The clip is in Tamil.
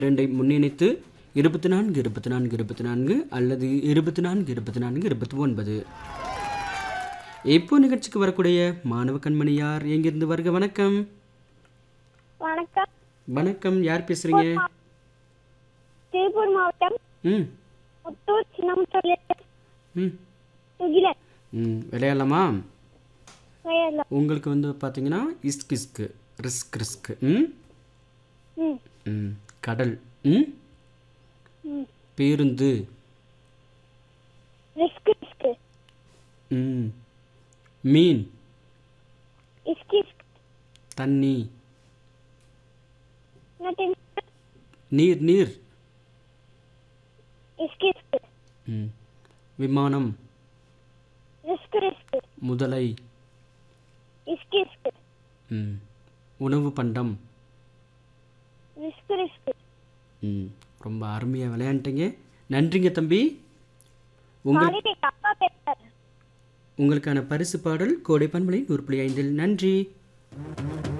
இரண்டை முன்னிணைத்து இருபத்தி நான்கு இருபத்தி நான்கு இருபத்தி நான்கு அல்லது இருபத்தி நான்கு இருபத்தி நான்கு இருபத்தி ஒன்பது இப்போ நிகழ்ச்சிக்கு வரக்கூடிய மாணவ கண்மணி யார் எங்கிருந்து வருக வணக்கம் வணக்கம் வணக்கம் யார் பேசுறீங்க திருப்பூர் மாவட்டம் ம் முத்தூர் சின்னமுத்தூர்ல ம் சுகிலன் ம் விளையாடலாமா வயல்ல உங்களுக்கு வந்து பார்த்தீங்கன்னா இஸ்க் இஸ்க்கு ரிஸ்க் ரிஸ்க் ம் ம் ம் கடல் ம் ம் பேருந்து ரிஸ்க் ரிஸ்க் ம் மீன் இஸ்கி இஸ்க் தண்ணி நட்டின் நீர் நீர் இஸ்கி இஸ்க் ம் விமானம் ரிஸ்க் ரிஸ்க் முதலை இஸ்கி இஸ்க் ம் உணவு பண்டம் ரிஸ்க் ரிஸ்க் ம் ரொம்ப அருமையாக விளையாண்டுட்டீங்க நன்றிங்க தம்பி உங்கள் மாலினி அப்பா பேசுறாரு உங்களுக்கான பரிசு பாடல் கோடை பண்பலை நூறு புள்ளி ஐந்தில் நன்றி